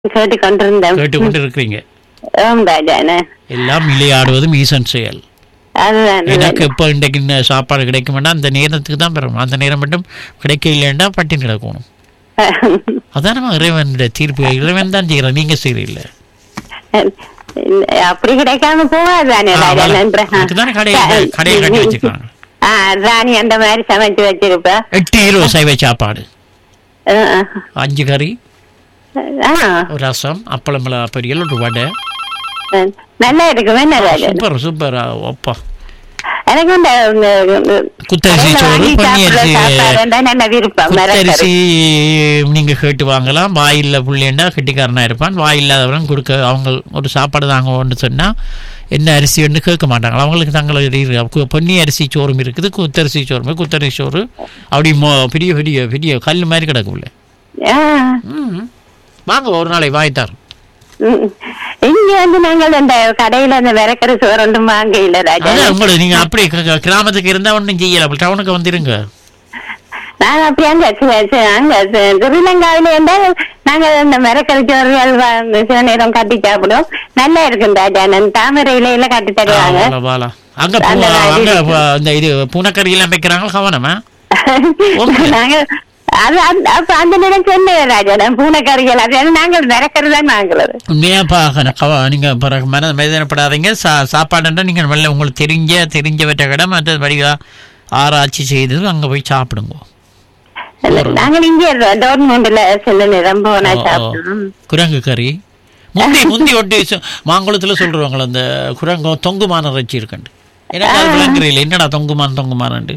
கேட்டு கொண்டிருந்தேன் கேட்டுக்கொண்டு இருக்கிறீங்க ஓம் ராஜான எல்லாம் விளையாடுவதும் ஈசன் செயல் அதுதான் எனக்கு இப்போ இன்றைக்கு இந்த சாப்பாடு கிடைக்குமென்னா அந்த நேரத்துக்கு தான் பெறணும் அந்த நேரம் மட்டும் கிடைக்க இல்லைன்னா பட்டினி கிடக்கணும் அதான் நம்ம இறைவன் தீர்ப்பு இறைவன் தான் செய்கிறான் நீங்க செய்யறீல்ல அப்படி கிடைக்காம போவாதானே ஆ, ராஜா வள- நன்றி அதுக்கு தானே கடையை- கடையை கட்டி வச்சிருக்காங்க. ஆ ராணி அந்த மாதிரி சமைச்சு வச்சிருப்பா எட்டு கிலோ சைவ சாப்பாடு ஆ, அஞ்சு கறி ஆ, ஒரு ரசம் அப்பளம் பொரியல் ஒரு வடை ஆ, நல்லா இருக்குமே என்ன ராஜா சூப்பர் சூப்பர் ஒப்பா எனக்கு இந்த இந்த, இந்த குத்தரிசி கடையில சோறு வாங்கி பன்னி சாப்பிடுற அரிசி சாப்பாடுன்னா நல்ல விருப்பம் மிரட்டல். குத்தரிசி நீங்க கேட்டு வாங்கலாம் வாயில்ல புள்ளைண்டா கெட்டிக்காரனா இருப்பான் வாயில்லாதவன் கொடுக்க அவங்க ஒரு சாப்பாடு தாங்கன்னு சொன்னா என்ன அரிசின்னு கேட்க மாட்டாங்க அவங்களுக்கு தங்களை பொன்னி அரிசி சோறும் இருக்குது குத்தரிசி சோறும் குத்தரிசி சோறு அப்படி மொ பெரிய பெரிய பெரிய கல் மாதிரி கிடக்குள்ள ஆ, ம் வாங்க ஒரு நாளை வாய்த்தார் ம். இங்க வந்து நாங்கள் இந்த கடையில அந்த விறக்கிற சோறு ஒன்றும் வாங்க இல்ல ராஜா அதான் உங்களுக்கு நீங்க அப்படி க- க- கிராமத்துக்கு இருந்தா ஒன்றும் செய்யல அப்படி டவுனுக்கு வந்துருங்க நாங்க அப்படி அங்க சி- சி- அங்க சி- திருநங்காவில இருந்தால் நாங்க இந்த மிரக்கல் சோறுகள் வ- சில நேரம் கட்டி சாப்பிடுவோம் நல்லா இருக்கும் ராஜா நான் தாமரை இலையில கட்டி தருவாங்க வாலா, வாலா. அங்க பூ- அந்த மாதிரி அங்க இருக்கு. ப- இந்த இது பூனைக்கறி எல்லாம் வைக்கிறாங்க கவனமா நாங்க அது அந்த- அப்ப அந்த நேரம் சொன்னேன் ராஜா நான் பூனைக்கறிகள் அது நாங்கள் மிரக்கிறது தான் வாங்குறது உண்மையாப்பா கவ நீங்க பிறகு மன வேதனைப்படாதீங்க சா சாப்பாடுன்றா நீங்க வெளில உங்களுக்கு தெரிஞ்ச தெரிஞ்சவற்ற கடை மற்ற வடிவா ஆராய்ச்சி செய்து அங்க போய் சாப்பிடுங்க நாங்கள் இங்கே டோர்மெண்ட்ல சில நேரம் போனா ஓ, ஓ. சாப்பிடுவோம் குரங்கு கறி முந்தி முந்தி ஒட்டி சு- மாங்குளத்துல சொல்றாங்களே அந்த குரங்கு தொங்குமான இறைச்சி இருக்குண்டு எனக்கு அது விளங்குறீங்களா என்னடா தொங்குமான் தொங்குமானண்டு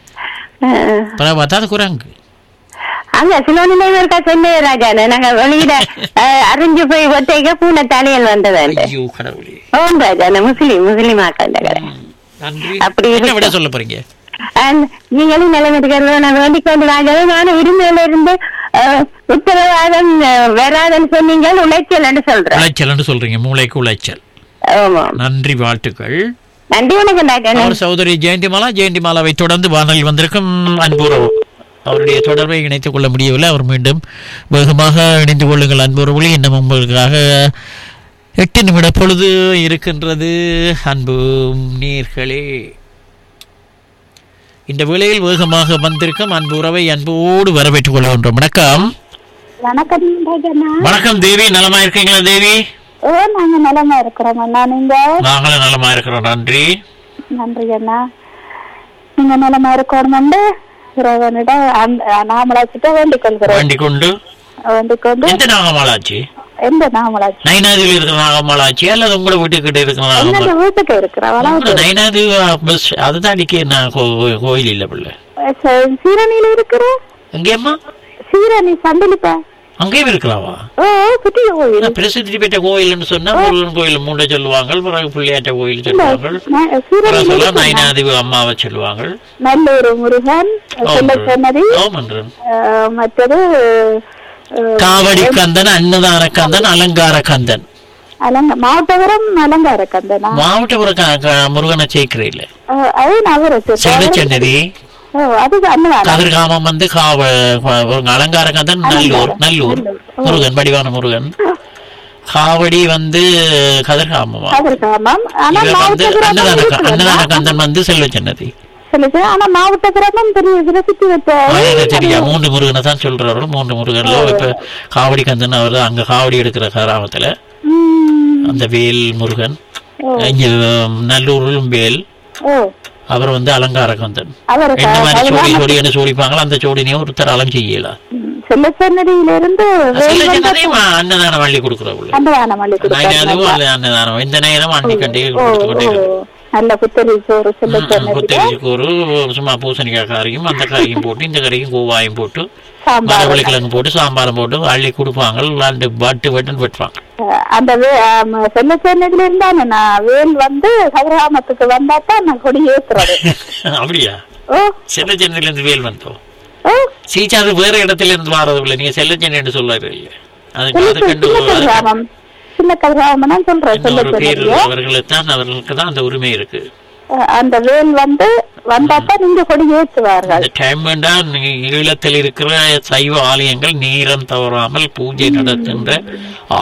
அஹ், பிறகு பார்த்தா அது குரங்கு அங்க சில நினைவு இருக்கா சொன்னேன் ராஜா நாங்க வெளியில அஹ், அறிஞ்சு போய் ஒத்தைக்க பூனை தலையல் வந்தது ஐயோ கடவுளே ஓம் ராஜா முஸ்லீம் முஸ்லீம் ஆக்கள் கடை நன்றி அப்படி என்ன விட இருக்கு. சொல்ல போறீங்க அஹ், நீங்களும் நிலம் இருக்கிறத நான் வேண்டிக் கொண்டு ராஜா நானும் உரிமையில இருந்து அஹ், உத்தரவாதம் அஹ், வராதுன்னு சொன்னீங்க உழைச்சல் சொல்றேன் உளைச்சல்னு சொல்றீங்க மூளைக்கு உளைச்சல் ஆமா நன்றி வாழ்த்துக்கள் நன்றி வணக்கம் ராஜா அவர் சகோதரி ஜெயந்திமாலா ஜெயந்திமாலாவை தொடர்ந்து வானொலி வந்திருக்கும் அன்புறவு அவருடைய தொடர்பை இணைத்துக் கொள்ள முடியவில்லை அவர் மீண்டும் வேகமாக இணைந்து கொள்ளுங்கள் அன்புறவுகளி இன்னும் உங்களுக்காக எட்டு நிமிட பொழுது இருக்கின்றது அன்பு நீர்களே இந்த வேளையில் வேகமாக வந்திருக்கும் அன்பு உறவை அன்போடு வரவேற்றுக் கொள்கின்றோம் வணக்கம் வணக்கம் ராஜண்ணா வணக்கம் தேவி நலமா இருக்கீங்களா தேவி ஓ நாங்க நலமா இருக்கிறோம் அண்ணா நீங்க நாங்களும் நலமா இருக்கிறோம் நன்றி நன்றி அண்ணா நீங்க நலமா இருக்கணும் இறைவனிடம் அந்த நாமளாச்சிட்ட வேண்டிக் கொள்கிறோம் வேண்டிக் கொண்டு வேண்டிக் கொண்டு எந்த நாகமாலாச்சு எந்த நாமளாச்சி நைனாதியில் இருக்கிற நாகமாலாச்சி அல்லது உங்களை வீட்டுக்கிட்ட இருக்கிற நாகமாலா எங்க வீட்டுக்கு இருக்கிற வளவு நைனாதி பஸ் அதுதான் அடிக்க நான் கோ- கோயில் இல்ல பிள்ளை சீரணியில இருக்கிற எங்கேம்மா சீரணி சண்டிலிப்பா அங்கேயும் இருக்கலாமா ஓ குட்டி கோயில் நான் பிரசித்தி பெற்ற கோயில்னு சொன்னா முருகன் கோயில் மூட சொல்லுவாங்க பிறகு பிள்ளையாட்ட கோயில் சொல்லுவாங்க பிறகு சீரணியில சொல்ல இருக்கிற நைனாதி அம்மாவை சொல்லுவாங்க நல்லூர் முருகன் செல்ல சொன்னதி ஓமன்றன் மற்றது அஹ், காவடி கந்தன் அன்னதான கந்தன் அலங்கார கந்தன் அலங்க மாவட்டபுரம் அலங்கார கந்தனா மாவட்டபுரம் க- க- முருகனை சேர்க்கிறீல்ல அஹ், அது நகர செல்லச்சன்னதி ஓ அது அன்னதானம் கதிர்காமம் வந்து காவ ஒரு அலங்கார கந்தன் நல்லூர் நல்லூர் முருகன் வடிவான முருகன் காவடி வந்து கதிர்காமமா கதிர்காமம் ஆனா இவர் வந்து அன்னதான க- மாவட்டபுரம் அன்னதான கந்தன் வந்து செல்வச்சன்னதி சொல்லுது ஆனா மாவட்டபுரமும் பெரிய பிரசித்தி வச்ச எனக்கு தெரியா மூன்று முருகனை தான் சொல்றாரு மூன்று முருகன்ல இப்ப காவடி கந்தன் அவர் அங்க காவடி எடுக்கிற கிராமத்துல ம், அந்த வேல் முருகன் இங்க நல்லூரிலும் வேல் ஓ அவர் வந்து அலங்கார கந்தன் அவர் என்ன மாதிரி சோடி சோடி என்ன சோடிப்பாங்களோ அந்த சோடினையும் ஒருத்தர் அலம் செய்யலாம் செல்லச்சன்னதியில இருந்து சில ஜனதையும் அன்னதானம் வள்ளி கொடுக்குறவங்கள அன்னதானம் அள்ளி கொடுத்தாங்க நைனாதுவும் அல்ல அன்னதானம் இந்த நேரம் அன்னிக்கண்டே கொடுத்து கொண்டே இருக்கு. நல்ல புத்தரி சோறு ம், செல்லச்சன்னதி கொத்தரிசிக்கு ஒரு சும்மா பூசணிக்காய் கறியும் அந்த கறியும் போட்டு இந்த கறியும் கோவாயும் போட்டு சாம்பார் மரவள்ளி கிழங்கு போட்டு சாம்பாரம் போட்டு அள்ளி கொடுப்பாங்க ரெண்டு வட்டு வட்டுன்னு வெட்டுவாங்க அஹ் அந்த செல்லச்சன்னதில இருந்தானே நான் வேல் வந்து கதிராமத்துக்கு வந்தா தான் நான் கொடி ஏத்துறது அப்படியா ஓ செல்ல இருந்து வேல் வந்தோம் ஓ சீச்சாது வேற இடத்துல இருந்து வாரது இல்லை நீங்க செல்ல என்று சொல்லாரு இல்லையா அதுக்கு அது கண்டு சின்ன கதிராமம் சின்ன கதிராமம் நான் சொல்றேன் இன்னொரு பேர் செல்லச்சன்னதில அவர்களுக்கு தான் அவர்களுக்கு தான் அந்த உரிமை இருக்கு அஹ் அந்த வேல் வந்து வந்தாத்தான் நீங்க கொடி ஏற்றுவார்கள் இந்த டைம் வேண்டாம் ஈழத்தில் இருக்கிற சைவ ஆலயங்கள் நேரம் தவறாமல் பூஜை நடத்துகின்ற